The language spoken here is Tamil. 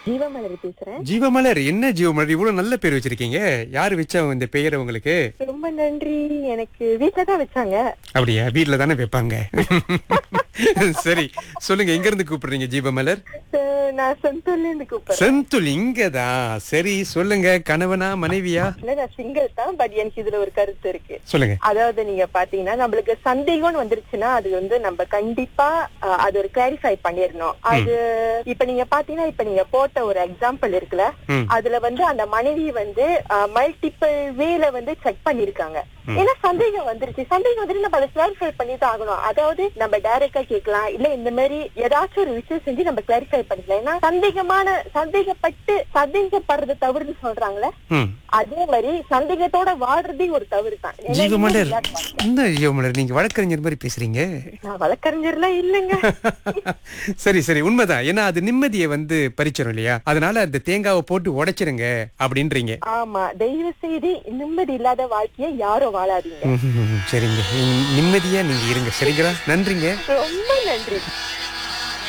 ஜீவமலர் பேசுறேன் ஜீவமலர் என்ன ஜீவமலர் இவ்வளவு நல்ல பேர் வச்சிருக்கீங்க யாரு வச்சா இந்த பெயரை உங்களுக்கு ரொம்ப நன்றி எனக்கு வீட்டுல தான் வச்சாங்க அப்படியா வீட்ல தானே வைப்பாங்க சரி சொல்லுங்க எங்க இருந்து கூப்பிடுறீங்க ஜீவமலர் அஹ் நான் சொந்தூர்ல இருந்து கூப்பிடுறேன் செந்துல் இங்கதான் சரி சொல்லுங்க கணவனா மனைவியா இல்ல நான் சிங்கிள் தான் பட் எனக்கு இதுல ஒரு கருத்து இருக்கு சொல்லுங்க அதாவது நீங்க பாத்தீங்கன்னா நம்மளுக்கு சந்தேகம்னு வந்துருச்சுன்னா அது வந்து நம்ம கண்டிப்பா அஹ், அது ஒரு கிளாரிஃபை பண்ணிடணும் அது இப்ப நீங்க பாத்தீங்கன்னா இப்ப நீங்க போட்ட ஒரு எக்ஸாம்பிள் இருக்குல்ல ம். அதுல வந்து அந்த மனைவி வந்து மல்டிபிள் வேல வந்து செக் பண்ணிருக்காங்க ஏன்னா சந்தேகம் வந்துருச்சு சந்தேகம் வந்துட்டு நம்ம அதை கிளாரிஃபை பண்ணி தான் ஆகணும் அதாவது நம்ம டைரக்டா கேட்கலாம் இல்ல இந்த மாதிரி ஏதாச்சும் ஒரு விஷயம் செஞ்சு நம்ம கிளாரிஃபை பண்ணிக்கலாம் ஏன்னா சந்தேகமான சந்தேகப்பட்டு சந்தேகப்படுறது தவறுன்னு சொல்றாங்களே ம் அதே மாதிரி சந்தேகத்தோட வாழ்றதே ஒரு தவறு தான் ஏன்னா ஜீவமலர் இன்னும் என்ன ஜீவமலர் நீங்க வழக்கறிஞர் மாதிரி பேசுறீங்க நான் வழக்கறிஞர்லாம் இல்லைங்க சரி சரி உண்மைதான் ஏன்னா அது நிம்மதியை வந்து பறிச்சிடும் இல்லையா அதனால அந்த தேங்காவை போட்டு உடைச்சிருங்க அப்படின்றீங்க ஆமா தயவு செய்து நிம்மதி இல்லாத வாழ்க்கையை யாரும் வாழாதீங்க ம்ஹும். சரிங்க நீங்க நிம்மதியா நீங்க இருங்க சரிங்களா நன்றிங்க ரொம்ப நன்றி